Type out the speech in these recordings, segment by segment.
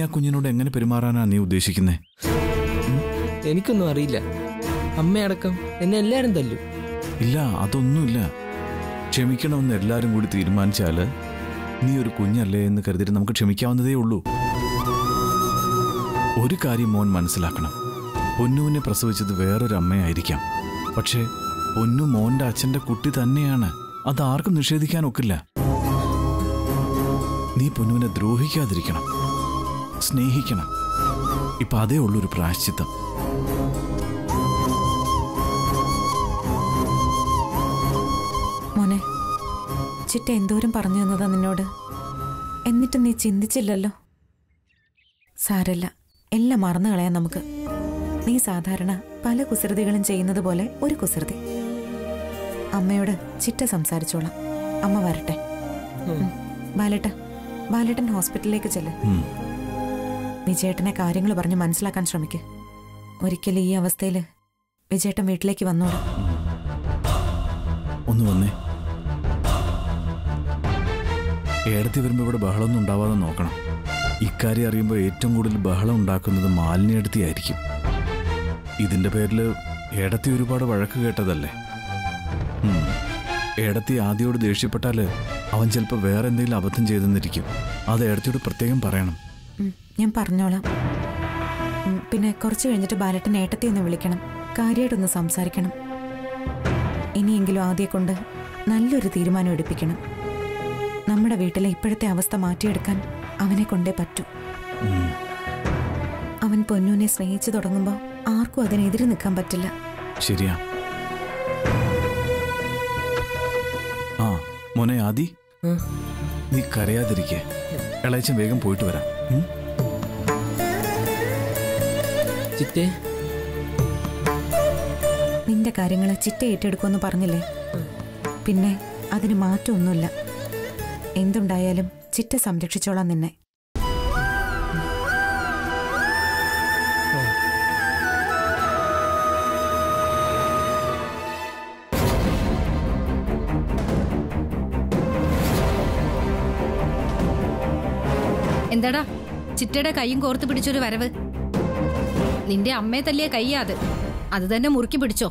ആ കുഞ്ഞിനോട് എങ്ങനെ പെരുമാറാനാ നീ ഉദ്ദേശിക്കുന്നേ എനിക്കൊന്നും അറിയില്ല അമ്മയടക്കം എന്നെ എല്ലാരും തല്ലും ഇല്ല അതൊന്നുമില്ല ക്ഷമിക്കണമെന്ന് എല്ലാവരും കൂടി തീരുമാനിച്ചാല് നീ ഒരു കുഞ്ഞല്ലേ എന്ന് കരുതിയിട്ട് നമുക്ക് ക്ഷമിക്കാവുന്നതേ ഉള്ളൂ ഒരു കാര്യം മോൻ മനസ്സിലാക്കണം പൊന്നുവിനെ പ്രസവിച്ചത് വേറൊരു അമ്മയായിരിക്കാം പക്ഷേ പൊന്നു മോന്റെ അച്ഛന്റെ കുട്ടി തന്നെയാണ് അത് ആർക്കും നിഷേധിക്കാൻ ഒക്കില്ല നീ പൊന്നുവിനെ ദ്രോഹിക്കാതിരിക്കണം സ്നേഹിക്കണം ഇപ്പൊ അതേ ഉള്ളൊരു പ്രായശ്ചിത്തം മോനെ ചിറ്റ എന്തോരം പറഞ്ഞു തന്നതാ നിന്നോട് എന്നിട്ട് നീ ചിന്തിച്ചില്ലല്ലോ സാരല്ല എല്ലാം മറന്നു കളയാം നമുക്ക് നീ സാധാരണ പല കുസൃതികളും ചെയ്യുന്നത് പോലെ ഒരു കുസൃതി അമ്മയോട് ചിറ്റ സംസാരിച്ചോളാം അമ്മ വരട്ടെ ഉം. ബാലേട്ട ബാലേട്ടൻ ഹോസ്പിറ്റലിലേക്ക് ചെല്ല് ഉം. വിജയേട്ടനെ കാര്യങ്ങൾ പറഞ്ഞ് മനസ്സിലാക്കാൻ ശ്രമിക്ക് ഒരിക്കലും ഈ അവസ്ഥയിൽ വിജയേട്ടൻ വീട്ടിലേക്ക് വന്നോളൂ ഒന്ന് വന്നേ ഏടത്തി വരുമ്പോൾ ഇവിടെ ബഹളമൊന്നും ഉണ്ടാവാതെ നോക്കണം ഇക്കാര്യം അറിയുമ്പോൾ ഏറ്റവും കൂടുതൽ ബഹളം ഉണ്ടാക്കുന്നത് മാലിന്യടുത്തിയായിരിക്കും ഇതിന്റെ പേരിൽ ഏടത്തി ഒരുപാട് വഴക്ക് കേട്ടതല്ലേ ഉം. ഏടത്തി ആദ്യയോട് ദേഷ്യപ്പെട്ടാല് അവൻ ചിലപ്പോൾ വേറെ എന്തെങ്കിലും അബദ്ധം ചെയ്തെന്നിരിക്കും അത് ഏടത്തിയോട് പ്രത്യേകം പറയണം ഉം, ഞാൻ പറഞ്ഞോളാം ഉം, പിന്നെ കുറച്ച് കഴിഞ്ഞിട്ട് ബാലട്ടൻ ഏട്ടത്തെ ഒന്ന് വിളിക്കണം കാര്യമായിട്ടൊന്ന് സംസാരിക്കണം ഇനിയെങ്കിലും ആദ്യം കൊണ്ട് നല്ലൊരു തീരുമാനം എടുപ്പിക്കണം നമ്മുടെ വീട്ടിലെ ഇപ്പോഴത്തെ അവസ്ഥ മാറ്റിയെടുക്കാൻ അവനെ കൊണ്ടേ പറ്റൂ ഉം. അവൻ പൊന്നൂനെ സ്നേഹിച്ചു തുടങ്ങുമ്പോൾ ആർക്കും അതിനെതിരെ നിൽക്കാൻ പറ്റില്ല ശരിയാ ആ മോനെ ആദി ഉം. നീ കരയാതിരിക്കേ ഇളയച്ചൻ വേഗം പോയിട്ട് വരാം ഉം? ചിറ്റേ നിന്റെ കാര്യങ്ങൾ ചിറ്റ ഏറ്റെടുക്കുമെന്ന് പറഞ്ഞില്ലേ പിന്നെ അതിന് മാറ്റമൊന്നുമില്ല എന്തുണ്ടായാലും ചിറ്റ സംരക്ഷിച്ചോളാം നിന്നെ എന്താടാ ചിറ്റയുടെ കൈയും കോർത്ത് പിടിച്ചൊരു വരവ് നിന്റെ അമ്മയെ തല്ലിയ കയ്യാ അത് അത് തന്നെ മുറുക്കി പിടിച്ചോ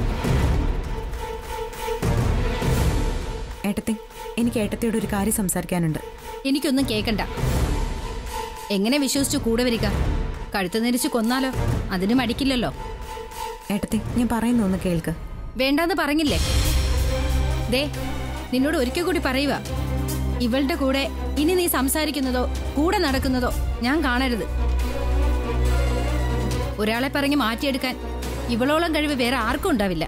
ഏട്ടത്തി എനിക്ക് ഏട്ടത്തിയോട് ഒരു കാര്യം സംസാരിക്കാനുണ്ട് എനിക്കൊന്നും കേക്കണ്ട എങ്ങനെ വിശ്വസിച്ചു കൂടെ വരിക കഴുത്ത് നെരിച്ച് കൊന്നാലോ അതിന് മടിക്കില്ലല്ലോ ഏട്ടത്തി ഞാൻ പറയുന്ന ഒന്ന് കേൾക്ക് വേണ്ടാന്ന് പറഞ്ഞില്ലേ ദേ നിന്നോട് ഒരിക്കൽ കൂടി പറയുക ഇവളുടെ കൂടെ ഇനി നീ സംസാരിക്കുന്നതോ കൂടെ നടക്കുന്നതോ ഞാൻ കാണരുത് ഒരാളെ പറഞ്ഞ് മാറ്റിയെടുക്കാൻ ഇവളോളം കഴിവ് വേറെ ആർക്കും ഉണ്ടാവില്ല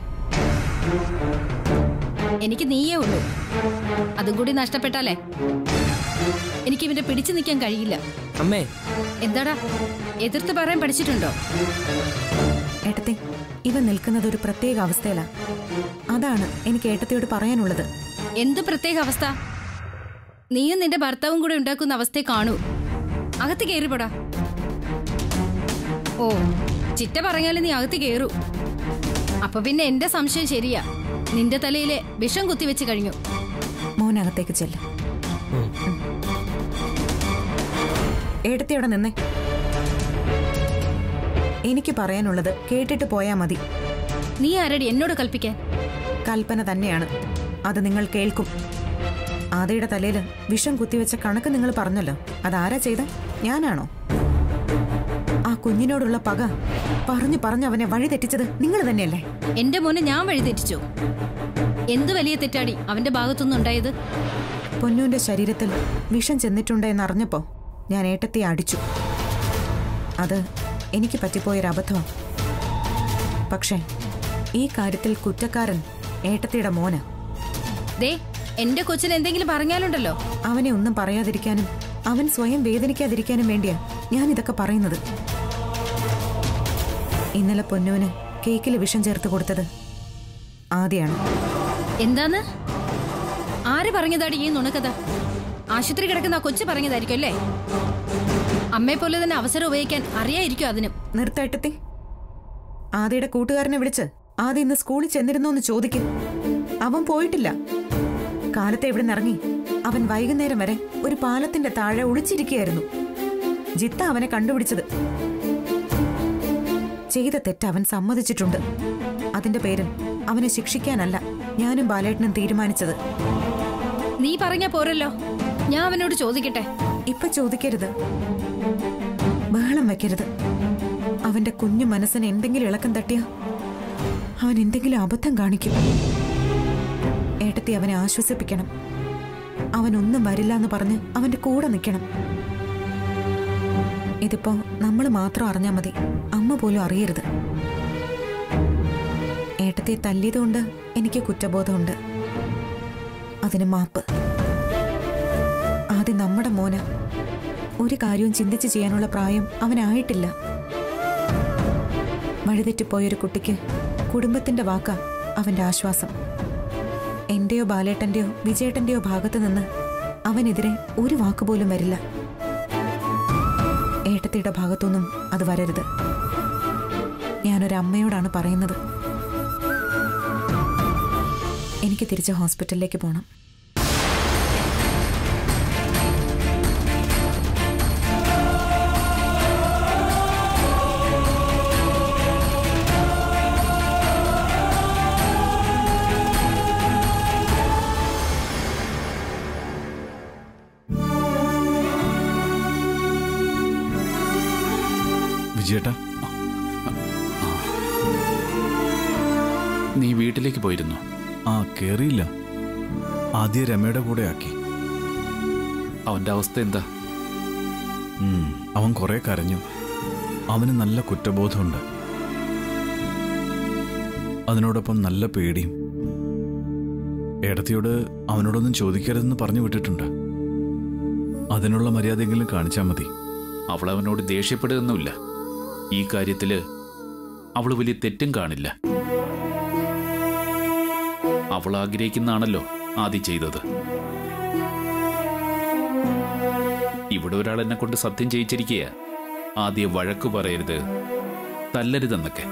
എനിക്ക് നീയേ ഉള്ളൂ അതും കൂടി നഷ്ടപ്പെട്ടാലേ എനിക്ക് ഇവന്റെ പിടിച്ചു നിൽക്കാൻ കഴിയില്ല അമ്മേ എന്താടാ എതിർത്ത് പറയാൻ പഠിച്ചിട്ടുണ്ടോ ഏട്ടത്തി ഇവ നിൽക്കുന്നത് ഒരു പ്രത്യേക അവസ്ഥയിലാ അതാണ് എനിക്ക് ഏട്ടത്തിയോട് പറയാനുള്ളത് എന്ത് പ്രത്യേക അവസ്ഥ നീയും നിന്റെ ഭർത്താവും കൂടെ ഉണ്ടാക്കുന്ന അവസ്ഥയെ കാണൂ അകത്ത് കയറിപ്പോടാ ഓ ചിറ്റ പറഞ്ഞാലും നീ അകത്ത് കയറൂ അപ്പൊ പിന്നെ എന്റെ സംശയം ശരിയാ നിന്റെ തലയിലെ വിഷം കുത്തിവെച്ച് കഴിഞ്ഞു മോനകത്തേക്ക് ചെല്ല് ഉം. ഏട്ടത്തി അവിടെ നിന്നേ എനിക്ക് പറയാനുള്ളത് കേട്ടിട്ട് പോയാ മതി നീ ആരടി എന്നോട് കൽപ്പിക്കാൻ കൽപ്പന തന്നെയാണ് അത് നിങ്ങൾ കേൾക്കും ആദയുടെ തലയിൽ വിഷം കുത്തിവെച്ച കണക്ക് നിങ്ങൾ പറഞ്ഞല്ലോ അതാരാ ചെയ്ത ഞാനാണോ ആ കുഞ്ഞിനോടുള്ള പക പറഞ്ഞു പറഞ്ഞു അവനെ വഴി തെറ്റിച്ചത് നിങ്ങൾ തന്നെയല്ലേ എന്റെ മോനെ ഞാൻ വഴിതെറ്റിച്ചോ എന്ത് വലിയ തെറ്റാടി അവന്റെ ഭാഗത്തുനിന്ന് ഉണ്ടായത് പൊന്നുവിന്റെ ശരീരത്തിൽ വിഷം ചെന്നിട്ടുണ്ട് എന്നറിഞ്ഞപ്പോ ഞാൻ ഏട്ടത്തെ അടിച്ചു അത് എനിക്ക് പറ്റിപ്പോയൊരു അബദ്ധമാണ് പക്ഷേ ഈ കാര്യത്തിൽ കുറ്റക്കാരൻ ഏട്ടത്തിയുടെ മോന ദേ എന്റെ കൊച്ചിന് എന്തെങ്കിലും പറഞ്ഞാലുണ്ടല്ലോ അവനെ ഒന്നും പറയാതിരിക്കാനും അവൻ സ്വയം വേദനിക്കാതിരിക്കാനും വേണ്ടിയാ ഞാൻ ഇതൊക്കെ പറയുന്നത് ഇന്നലെ പൊന്നുവിന് കേക്കിൽ വിഷം ചേർത്ത് കൊടുത്തത് ആദ്യാണ് എന്താന്ന് ആര് പറഞ്ഞതാടി ഈ നുണക്കഥ ആശുപത്രി കിടക്കുന്ന ആ കൊച്ചു പറഞ്ഞതായിരിക്കും അല്ലേ അമ്മയെ പോലെ തന്നെ അവസരം ഉപയോഗിക്കാൻ അറിയായിരിക്കും അതിനും നിർത്തേട്ടത്തി ആദിയുടെ കൂട്ടുകാരനെ വിളിച്ച് ആദ്യം ഇന്ന് സ്കൂളിൽ ചെന്നിരുന്നോ എന്ന് ചോദിക്കും അവൻ പോയിട്ടില്ല കാലത്തെ ഇവിടെ ഇറങ്ങി അവൻ വൈകുന്നേരം വരെ ഒരു പാലത്തിന്റെ താഴെ ഒളിച്ചിരിക്കുകയായിരുന്നു ജിത്ത അവനെ കണ്ടുപിടിച്ചത് ചെയ്ത തെറ്റ് അവൻ സമ്മതിച്ചിട്ടുണ്ട് അതിന്റെ പേരിൽ അവനെ ശിക്ഷിക്കാനല്ല ഞാനും ബാലേട്ടനും തീരുമാനിച്ചത് നീ പറഞ്ഞാ പോരല്ലോ ഞാൻ അവനോട് ചോദിക്കട്ടെ ഇപ്പൊ ചോദിക്കരുത് ബഹളം വെക്കരുത് അവന്റെ കുഞ്ഞു മനസ്സിന് എന്തെങ്കിലും ഇളക്കം തട്ടിയ അവൻ എന്തെങ്കിലും അബദ്ധം കാണിക്കും ഏട്ടത്തി അവനെ ആശ്വസിപ്പിക്കണം അവൻ ഒന്നും വരില്ല എന്ന് പറഞ്ഞ് അവന്റെ കൂടെ നിൽക്കണം ഇതിപ്പോ നമ്മൾ മാത്രം അറിഞ്ഞാൽ മതി അമ്മ പോലും അറിയരുത് ഏട്ടത്തെ തല്ലിയതുകൊണ്ട് എനിക്ക് കുറ്റബോധമുണ്ട് അതിന് മാപ്പ് ആദ്യം നമ്മുടെ മോന ഒരു കാര്യവും ചിന്തിച്ച് ചെയ്യാനുള്ള പ്രായം അവനായിട്ടില്ല വഴിതെറ്റിപ്പോയൊരു കുട്ടിക്ക് കുടുംബത്തിന്റെ വാക്ക അവന്റെ ആശ്വാസം എന്റെയോ ബാലേട്ടന്റെയോ വിജയേട്ടന്റെയോ ഭാഗത്ത് നിന്ന് അവനെതിരെ ഒരു വാക്കുപോലും വരില്ല ഏട്ടത്തിയുടെ ഭാഗത്തൊന്നും അത് വരരുത് ഞാനൊരു അമ്മയോടാണ് പറയുന്നത് എനിക്ക് തിരിച്ച് ഹോസ്പിറ്റലിലേക്ക് പോകണം വിജയേട്ടാ നീ വീട്ടിലേക്ക് പോയിരുന്നു ആ കേറിയില്ല ആദ്യം രമയുടെ കൂടെ ആക്കി അവന്റെ അവസ്ഥ എന്താ ഉം, അവൻ കുറെ കരഞ്ഞു അവന് നല്ല കുറ്റബോധമുണ്ട് അതിനോടൊപ്പം നല്ല പേടിയും ഏടത്തിയോട് അവനോടൊന്നും ചോദിക്കരുതെന്ന് പറഞ്ഞു വിട്ടിട്ടുണ്ട് അതിനുള്ള മര്യാദയെങ്കിലും കാണിച്ചാൽ മതി അവൾ അവനോട് ദേഷ്യപ്പെടുകയൊന്നുമില്ല ഈ കാര്യത്തില് അവൾ വലിയ തെറ്റും കാണില്ല അവൾ ആഗ്രഹിക്കുന്നതാണല്ലോ ആദ്യം ചെയ്തത് ഇവിടെ ഒരാൾ എന്നെ കൊണ്ട് സത്യം ചെയ്യിച്ചിരിക്കുക ആദ്യം വഴക്ക് പറയരുത് തല്ലരുതെന്നൊക്കെ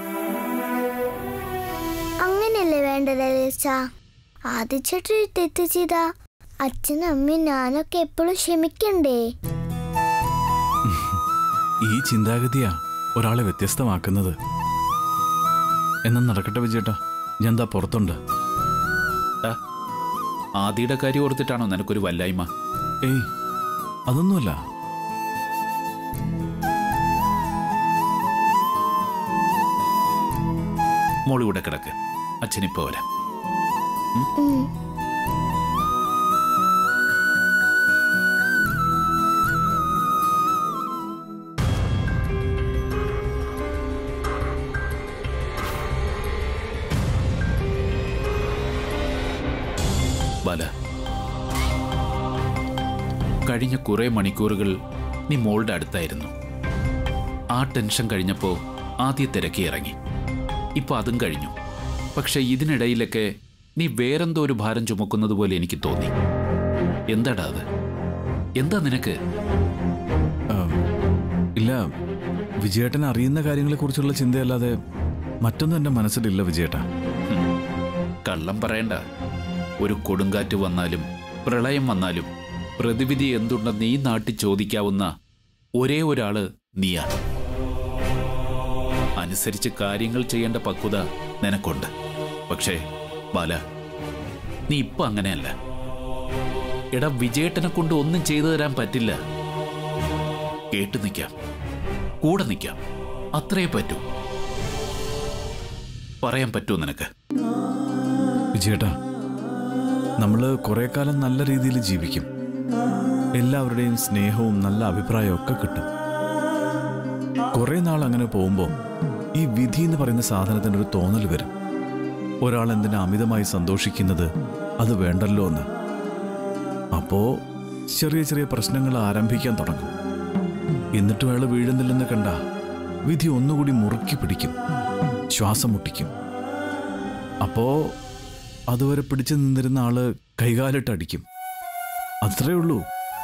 അങ്ങനെയല്ലേ വേണ്ടത് ലീസ ആദ്യച്ചേട്ടൻ ഒരു തെറ്റ് ചെയ്ത അച്ഛനും അമ്മയും ഞാനൊക്കെ എപ്പോഴും ക്ഷമിക്കണ്ടേ ഈ ചിന്താഗതിയാ ഒരാളെ വ്യത്യസ്തമാക്കുന്നത് എന്നാ നടക്കട്ടെ വിജയേട്ടാ ഞാൻ എന്താ പുറത്തുണ്ട് ടാ, ആദിയുടെ കാര്യം ഓർത്തിട്ടാണോ നിനക്കൊരു വല്ലായ്മ ഏയ് അതൊന്നുമല്ല മോള് ഇവിടെ കിടക്ക് അച്ഛനിപ്പോ വരാം ഉം. ബാല കഴിഞ്ഞ കുറെ മണിക്കൂറുകൾ നീ മോളുടെ അടുത്തായിരുന്നു ആ ടെൻഷൻ കഴിഞ്ഞപ്പോ ആദ്യ തിരക്കി ഇറങ്ങി ഇപ്പൊ അതും കഴിഞ്ഞു പക്ഷെ ഇതിനിടയിലൊക്കെ നീ വേറെന്തോ ഒരു ഭാരം ചുമക്കുന്നത് പോലെ എനിക്ക് തോന്നി എന്താടാ അത് എന്താ നിനക്ക് ആം, ഇല്ല വിജയേട്ടൻ അറിയുന്ന കാര്യങ്ങളെക്കുറിച്ചുള്ള ചിന്തയല്ലാതെ മറ്റൊന്നും എൻ്റെ മനസ്സിലില്ല വിജയേട്ടാ കള്ളം പറയണ്ട ഒരു കൊടുങ്കാറ്റ് വന്നാലും പ്രളയം വന്നാലും പ്രതിവിധി എന്തുണ്ടെന്ന് ഈ നാട്ടിൽ ചോദിക്കാവുന്ന ഒരേ ഒരാള് നീയാണ് അനുസരിച്ച് കാര്യങ്ങൾ ചെയ്യേണ്ട പക്വത നിനക്കുണ്ട് പക്ഷേ ബാല നീ ഇപ്പൊ അങ്ങനെയല്ല എടാ വിജയേട്ടനെ കൊണ്ട് ഒന്നും ചെയ്തു തരാൻ പറ്റില്ല കേട്ടു നിൽക്കാം കൂടെ നിൽക്കാം അത്രേ പറ്റൂ പറയാൻ പറ്റുമോ നിനക്ക് വിജയേട്ടാ നമ്മൾ കുറെ കാലം നല്ല രീതിയിൽ ജീവിക്കും എല്ലാവരുടെയും സ്നേഹവും നല്ല അഭിപ്രായവും ഒക്കെ കിട്ടും കുറെ നാൾ അങ്ങനെ പോകുമ്പോൾ ഈ വിധി എന്ന് പറയുന്ന സാധനത്തിന് ഒരു തോന്നൽ വരും ഒരാൾ എന്തിനാ അമിതമായി സന്തോഷിക്കുന്നത് അത് വേണ്ടല്ലോ എന്ന് അപ്പോ ചെറിയ ചെറിയ പ്രശ്നങ്ങൾ ആരംഭിക്കാൻ തുടങ്ങും എന്നിട്ടും അയാൾ വീഴുന്നില്ലെന്ന് കണ്ട വിധി ഒന്നുകൂടി മുറുക്കി പിടിക്കും ശ്വാസം മുട്ടിക്കും അപ്പോ അതുവരെ പിടിച്ചു നിന്നിരുന്ന ആള് കൈകാലിട്ടടിക്കും അത്രേ ഉള്ളൂ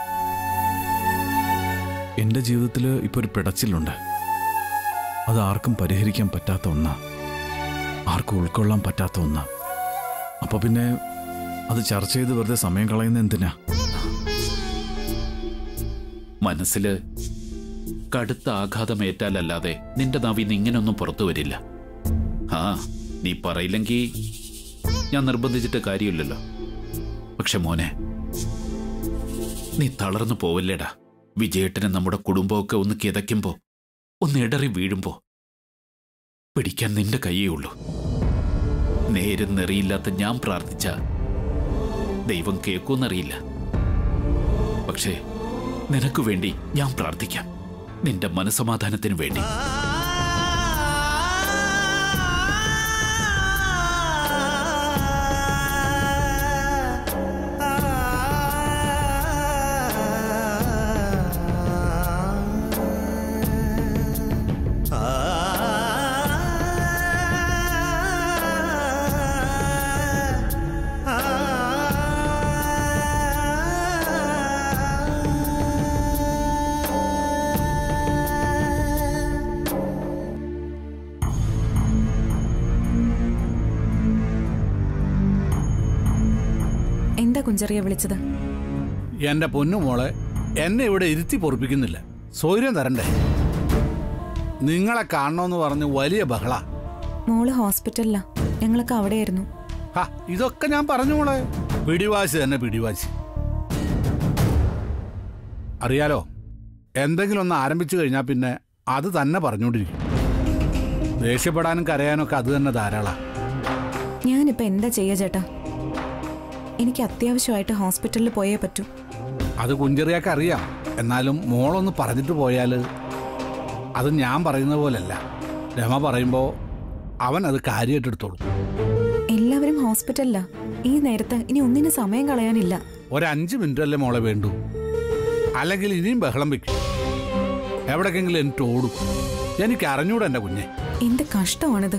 എന്റെ ജീവിതത്തിൽ ഇപ്പൊ ഒരു പിടച്ചിലുണ്ട് അത് ആർക്കും പരിഹരിക്കാൻ പറ്റാത്ത ഒന്നാ ആർക്കും ഉൾക്കൊള്ളാൻ പറ്റാത്ത ഒന്നാ അപ്പൊ പിന്നെ അത് ചർച്ച ചെയ്ത് വെറുതെ സമയം കളയുന്ന എന്തിനാ മനസ്സില് കടുത്ത ആഘാതമേറ്റാലല്ലാതെ നിന്റെ നാവിന്ന് ഇങ്ങനൊന്നും പുറത്തു വരില്ല ആ നീ പറയില്ലെങ്കിൽ ഞാൻ നിർബന്ധിച്ചിട്ട് കാര്യമില്ലല്ലോ പക്ഷെ മോനെ നീ തളർന്നു പോവല്ലേടാ വിജയേട്ടനെ നമ്മുടെ കുടുംബമൊക്കെ ഒന്ന് കിതയ്ക്കുമ്പോ ഒന്ന് ഇടറി വീഴുമ്പോ പിടിക്കാൻ നിന്റെ കയ്യേ ഉള്ളൂ നേരും നെറിയില്ലാത്ത ഞാൻ പ്രാർത്ഥിച്ച ദൈവം കേൾക്കുമെന്നറിയില്ല പക്ഷേ നിനക്ക് വേണ്ടി ഞാൻ പ്രാർത്ഥിക്കാം നിന്റെ മനസമാധാനത്തിന് വേണ്ടി എന്താ കുഞ്ചറിയെ വിളിച്ചത് എന്റെ പൊന്നു മോളെ എന്നെ ഇവിടെ ഇരുത്തി പൊറപ്പിക്കുന്നില്ല സൗകര്യം തരണ്ടേ നിങ്ങളെ കാണണമെന്ന് പറഞ്ഞ് വലിയ ബഹള മോള് ഹോസ്പിറ്റലിലാ ഞങ്ങളൊക്കെ അവിടെയായിരുന്നു ഹാ ഇതൊക്കെ ഞാൻ പറഞ്ഞു മോളെ പിടിവാശി തന്നെ പിടിവാശി അറിയാലോ എന്തെങ്കിലും ഒന്ന് ആരംഭിച്ചു കഴിഞ്ഞാൽ പിന്നെ അത് തന്നെ പറഞ്ഞുകൊണ്ടിരിക്കും ദേഷ്യപ്പെടാനും കരയാനും ഒക്കെ അത് തന്നെ ധാരാളാ ഞാനിപ്പോ എന്താ ചെയ്യാ ചേട്ടാ എനിക്ക് അത്യാവശ്യമായിട്ട് ഹോസ്പിറ്റലിൽ പോയേ പറ്റൂ അത് കുഞ്ചെറിയാക്ക് അറിയാം എന്നാലും മോളൊന്ന് പറഞ്ഞിട്ട് പോയാൽ അത് ഞാൻ പറയുന്ന പോലല്ല രമ പറയുമ്പോൾ അവൻ അത് കാര്യമായിട്ട് എടുത്തോളും എല്ലാവരും ഹോസ്പിറ്റലിലാ ഈ നേരത്ത് ഇനി ഒന്നിനും സമയം കളയാനില്ല ഒരു അഞ്ച് മിനിറ്റ് അല്ലേ മോളെ വേണ്ടു അല്ലെങ്കിൽ ഇനിയും ബഹളം വെക്കും എവിടേക്കെങ്കിലും എനിക്ക് ഓടും എനിക്ക് അറിഞ്ഞൂടാ എൻ്റെ കുഞ്ഞെ എന്ത് കഷ്ടമാണിത്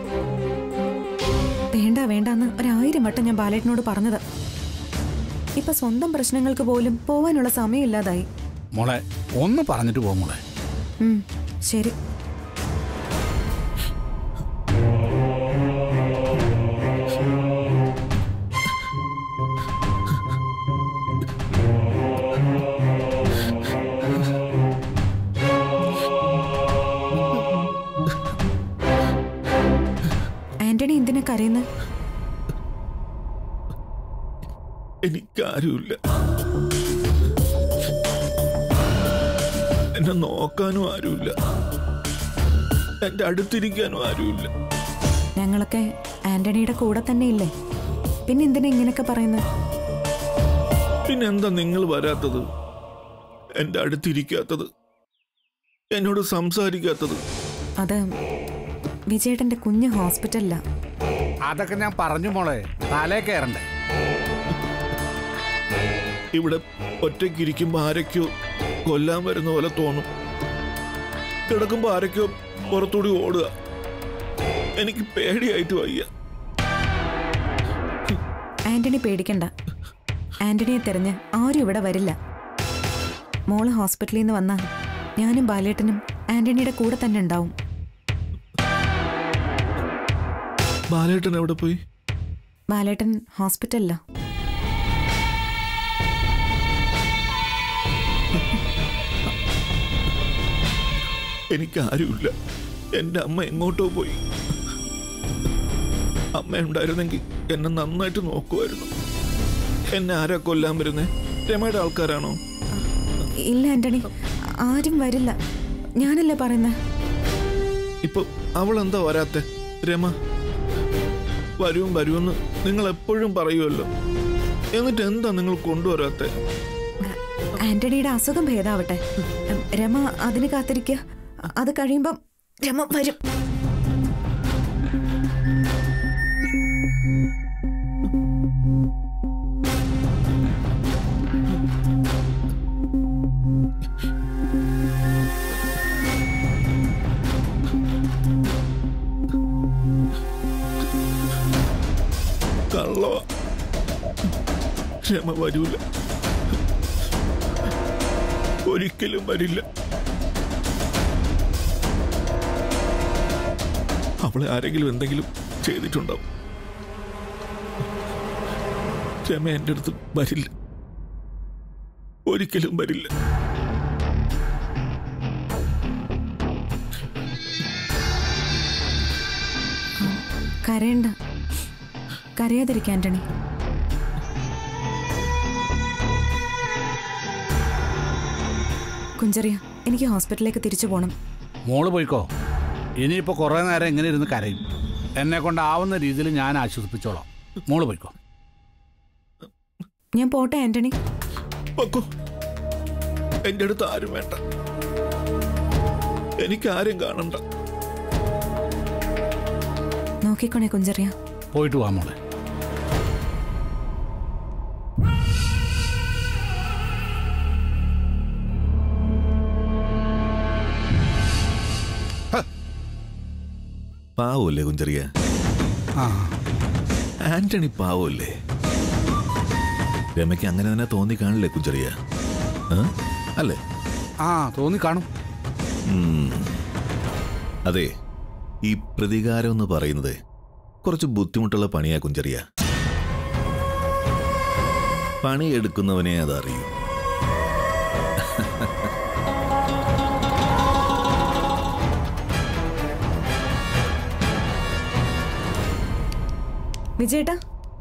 വേണ്ട വേണ്ടാന്ന് ഒരായിരം വട്ടം ഞാൻ ബാലേട്ടനോട് പറഞ്ഞത് ഇപ്പൊ സ്വന്തം പ്രശ്നങ്ങൾക്ക് പോലും പോവാനുള്ള സമയമില്ലാതായി മോളെ ഒന്ന് പറഞ്ഞിട്ട് പോ മോളെ ഉം, ശരി ആന്റണി എന്തിനാ കരയുന്നത് എനിക്കാരുമില്ല എന്നെ നോക്കാനും ആരുമില്ല എന്റെ അടുത്തിരിക്കാനും ആരുമില്ല ഞങ്ങളൊക്കെ ആന്റണിയുടെ കൂടെ തന്നെ ഇല്ലേ പിന്നെ എന്തിനാ ഇങ്ങനെയൊക്കെ പറയുന്നത് പിന്നെ എന്താ നിങ്ങൾ വരാത്തത് എന്റെ അടുത്തിരിക്കാത്തത് എന്നോട് സംസാരിക്കാത്തത് അത് വിജയേട്ടന്റെ കുഞ്ഞ് ഹോസ്പിറ്റലിലാ അതൊക്കെ ഞാൻ പറഞ്ഞു മോളെ തലേ കയറണ്ടേ ഇവിടെ ഒറ്റയ്ക്കിരിക്കുമ്പോ ആരൊക്കെയോ കൊല്ലാൻ വരുന്ന പോലെ തോന്നും കിടക്കുമ്പോ ആരൊക്കെയോ പുറത്തൂടി ഓടുക എനിക്ക് പേടിയായിട്ട് വയ്യ ആന്റണി പേടിക്കണ്ട ആന്റണിയെ തെരഞ്ഞ് ആരും ഇവിടെ വരില്ല മോള് ഹോസ്പിറ്റലിൽ നിന്ന് വന്നാൽ ഞാനും ബാലേട്ടനും ആന്റണിയുടെ കൂടെ തന്നെ ഉണ്ടാവും ബാലേട്ടൻ എവിടെ പോയി ബാലേട്ടൻ ഹോസ്പിറ്റലിലാ എനിക്ക് ആരുമില്ല എന്റെ അമ്മ എങ്ങോട്ടോ പോയി അമ്മ ഉണ്ടായിരുന്നെങ്കിൽ എന്നെ നന്നായിട്ട് നോക്കുമായിരുന്നു എന്നെ ആരാ കൊല്ലാൻ വരുന്നേ രമയുടെ ആൾക്കാരാണോ ഇല്ല ആന്റണി ആരും വരില്ല ഞാനല്ലേ പറയുന്നത് ഇപ്പൊ അവൾ എന്താ വരാത്തെ രമ വരും വരുമെന്ന് നിങ്ങൾ എപ്പോഴും പറയുമല്ലോ എന്നിട്ട് എന്താ നിങ്ങൾ കൊണ്ടുവരാത്തെ ആന്റണിയുടെ അസുഖം ഭേദാവട്ടെ രമ അതിന് കാത്തിരിക്കുക അത് കഴിയുമ്പം രമ വരും കള്ളവ രമ വരൂല ഒരിക്കലും വരില്ല അവളെ ആരെങ്കിലും എന്തെങ്കിലും ചെയ്തിട്ടുണ്ടാവും രമ എൻ്റെ അടുത്ത് വരില്ല ഒരിക്കലും വരില്ല കരയണ്ട കരയാതിരിക്കാൻ ആന്റണി കുഞ്ചറിയ എനിക്ക് ഹോസ്പിറ്റലിലേക്ക് തിരിച്ചു പോകണം മോള് പോയിക്കോ ഇനിയിപ്പോൾ കുറേ നേരം ഇങ്ങനെ ഇരുന്ന് കരയും എന്നെ കൊണ്ടാവുന്ന രീതിയിൽ ഞാൻ ആശ്വസിപ്പിച്ചോളാം മോള് പോയിക്കോ ഞാൻ പോട്ടെ ആന്റണി പൊക്കോ എന്റെ അടുത്ത് ആരും വേണ്ട എനിക്ക് ആരും കാണണ്ട നോക്കിക്കോണേ കുഞ്ചറിയ പോയിട്ട് വാ മോളെ പാവല്ലേ കുഞ്ചറിയ ആ ആന്റണി പാവല്ലേ രമയ്ക്ക് അങ്ങനെ തന്നെ തോന്നി കാണില്ലേ കുഞ്ചറിയ ആ? അല്ലേ ആ തോന്നി കാണും ഉം. അതെ ഈ പ്രതികാരം എന്ന് പറയുന്നത് കുറച്ച് ബുദ്ധിമുട്ടുള്ള പണിയാ കുഞ്ചറിയ പണിയെടുക്കുന്നവനെ അതറിയൂ വിജയേട്ടാ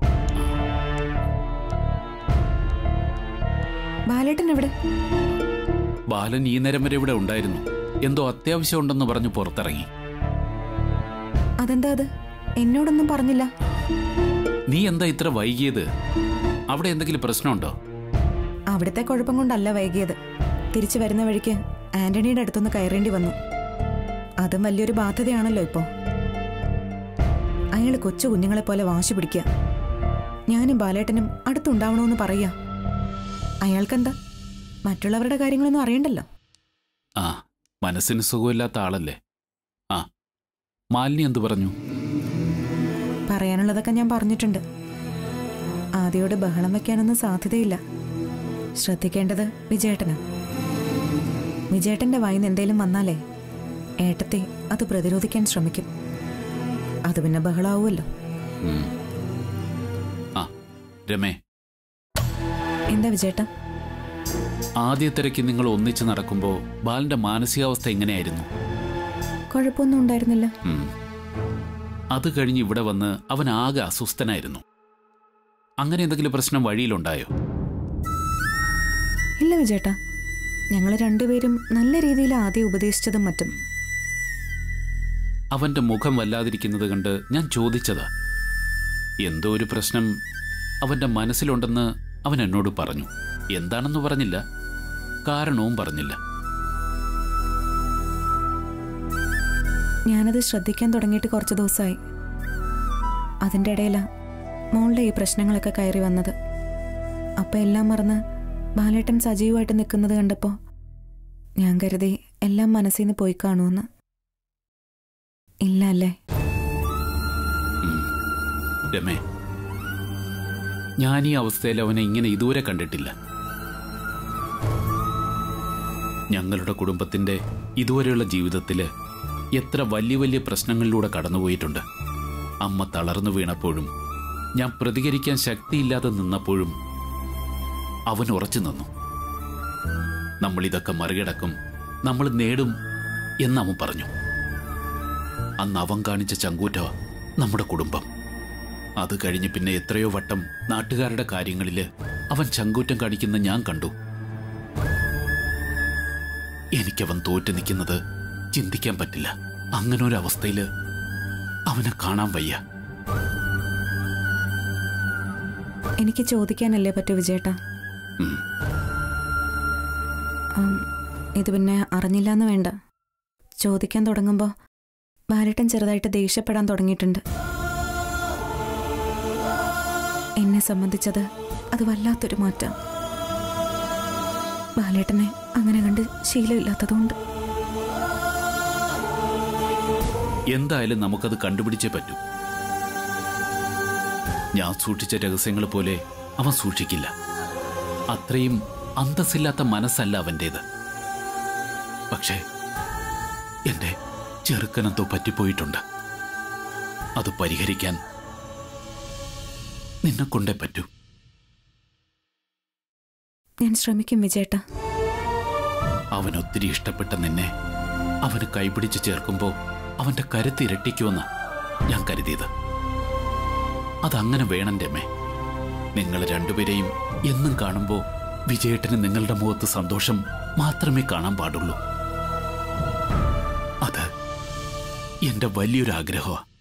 ബാലേട്ടൻ എവിടെ ബാലൻ ഈ നേരം വരെ ഇവിടെ ഉണ്ടായിരുന്നു എന്തോ അത്യാവശ്യം ഉണ്ടെന്ന് പറഞ്ഞ് പുറത്തിറങ്ങി അതെന്താ അത് എന്നോടൊന്നും പറഞ്ഞില്ല നീ എന്താ ഇത്ര വൈകിയത് അവിടെ എന്തെങ്കിലും പ്രശ്നമുണ്ടോ അവിടുത്തെ കുഴപ്പം കൊണ്ടല്ല വൈകിയത് തിരിച്ചു വരുന്ന വഴിക്ക് ആന്റണിയുടെ അടുത്തൊന്ന് കയറേണ്ടി വന്നു അതും വലിയൊരു ബാധ്യതയാണല്ലോ ഇപ്പോ അയാൾ കൊച്ചു കുഞ്ഞുങ്ങളെ പോലെ വാശി പിടിക്കുക ഞാനും ബാലേട്ടനും അടുത്തുണ്ടാവണമെന്ന് പറയാ അയാൾക്കെന്താ മറ്റുള്ളവരുടെ കാര്യങ്ങളൊന്നും അറിയണ്ടല്ലോ ആ മനസ്സിന് സുഖമില്ലാത്ത ആളല്ലേ ആ മാലിനി എന്തു പറഞ്ഞു പറയാനുള്ളതൊക്കെ ഞാൻ പറഞ്ഞിട്ടുണ്ട് ആദ്യയോട് ബഹളം വെക്കാനൊന്നും സാധ്യതയില്ല ശ്രദ്ധിക്കേണ്ടത് വിജയേട്ടന് വിജയേട്ടന്റെ വായിന്ന് എന്തേലും വന്നാലേ ഏട്ടത്തെ അത് പ്രതിരോധിക്കാൻ ശ്രമിക്കും അത് പിന്നെ ബഹളാവുമല്ലോ ഉം. ആ രമേ എന്താ വിജയേട്ട ആദ്യ തിരക്ക് നിങ്ങൾ ഒന്നിച്ച് നടക്കുമ്പോൾ ബാലന്റെ മാനസികാവസ്ഥ എങ്ങനെയായിരുന്നു കുഴപ്പമൊന്നും ഉണ്ടായിരുന്നില്ല ഉം. അത് കഴിഞ്ഞ് ഇവിടെ വന്ന് അവൻ ആകെ അസ്വസ്ഥനായിരുന്നു അങ്ങനെ എന്തെങ്കിലും പ്രശ്നം വഴിയിലുണ്ടായോ ഇല്ല വിജയേട്ട ഞങ്ങൾ രണ്ടുപേരും നല്ല രീതിയിൽ ആദ്യം ഉപദേശിച്ചതും മറ്റും അവന്റെ മുഖം വല്ലാതിരിക്കുന്നത് കണ്ട് ഞാൻ ചോദിച്ചതാ എന്തോ ഒരു പ്രശ്നം അവന്റെ മനസ്സിലുണ്ടെന്ന് അവൻ എന്നോട് പറഞ്ഞു എന്താണെന്ന് പറഞ്ഞില്ല കാരണവും പറഞ്ഞില്ല ഞാനത് ശ്രദ്ധിക്കാൻ തുടങ്ങിയിട്ട് കുറച്ച് ദിവസമായി അതിൻ്റെ ഇടയിലാ മോളുടെ ഈ പ്രശ്നങ്ങളൊക്കെ കയറി വന്നത് അപ്പം എല്ലാം മറന്ന് ബാലേട്ടൻ സജീവമായിട്ട് നിൽക്കുന്നത് കണ്ടപ്പോൾ ഞാൻ കരുതി എല്ലാം മനസ്സിൽ നിന്ന് പോയി കാണുമെന്ന് ഇല്ല അല്ലേ ഉം. രമേ ഞാൻ ഈ അവസ്ഥയിൽ അവനെ ഇങ്ങനെ ഇതുവരെ കണ്ടിട്ടില്ല ഞങ്ങളുടെ കുടുംബത്തിന്റെ ഇതുവരെയുള്ള ജീവിതത്തില് എത്ര വലിയ വലിയ പ്രശ്നങ്ങളിലൂടെ കടന്നുപോയിട്ടുണ്ട് അമ്മ തളർന്നു വീണപ്പോഴും ഞാൻ പ്രതികരിക്കാൻ ശക്തിയില്ലാതെ നിന്നപ്പോഴും അവൻ ഉറച്ചു നിന്നു നമ്മൾ ഇതൊക്കെ മറികടക്കും നമ്മൾ നേടും എന്ന് അവൻ പറഞ്ഞു അന്ന് അവൻ കാണിച്ച ചങ്കൂറ്റ നമ്മുടെ കുടുംബം അത് കഴിഞ്ഞ് പിന്നെ എത്രയോ വട്ടം നാട്ടുകാരുടെ കാര്യങ്ങളില് അവൻ ചങ്കൂറ്റം കാണിക്കുന്ന ഞാൻ കണ്ടു എനിക്കവൻ തോറ്റു നിൽക്കുന്നത് ചിന്തിക്കാൻ പറ്റില്ല അങ്ങനെ ഒരു അവസ്ഥയില് അവനെ കാണാൻ വയ്യ എനിക്ക് ചോദിക്കാനല്ലേ പറ്റൂ വിജയേട്ടാ ഉം. ആം, ഇത് പിന്നെ അറിഞ്ഞില്ല എന്ന് വേണ്ട ചോദിക്കാൻ തുടങ്ങുമ്പോൾ ബാലേട്ടൻ ചെറുതായിട്ട് ദേഷ്യപ്പെടാൻ തുടങ്ങിയിട്ടുണ്ട് എന്നെ സംബന്ധിച്ചത് അത് വല്ലാത്തൊരു മാറ്റം ബാലേട്ടനെ അങ്ങനെ കണ്ട് ശീലമില്ലാത്തതുകൊണ്ട് എന്തായാലും നമുക്കത് കണ്ടുപിടിച്ചേ പറ്റൂ ഞാൻ സൂക്ഷിച്ച രഹസ്യങ്ങൾ പോലെ അവൻ സൂക്ഷിക്കില്ല അത്രയും അന്തസ്സില്ലാത്ത മനസ്സല്ല അവൻ്റേത് പക്ഷേ എന്റെ ചെറുക്കനെന്തോ പറ്റിപ്പോയിട്ടുണ്ട് അത് പരിഹരിക്കാൻ നിന്നെ കൊണ്ടേ പറ്റൂ ഞാൻ ശ്രമിക്കും വിജയേട്ടാ അവൻ ഒത്തിരി ഇഷ്ടപ്പെട്ട നിന്നെ അവന് കൈപിടിച്ച് ചേർക്കുമ്പോൾ അവന്റെ കരുത്ത് ഇരട്ടിക്കുമെന്ന് ഞാൻ കരുതിയത് അതങ്ങനെ വേണം രമേ നിങ്ങൾ രണ്ടുപേരെയും എന്നും കാണുമ്പോൾ വിജയേട്ടന് നിങ്ങളുടെ മുഖത്ത് സന്തോഷം മാത്രമേ കാണാൻ പാടുള്ളൂ അത് എന്റെ വലിയൊരു ആഗ്രഹമാണ്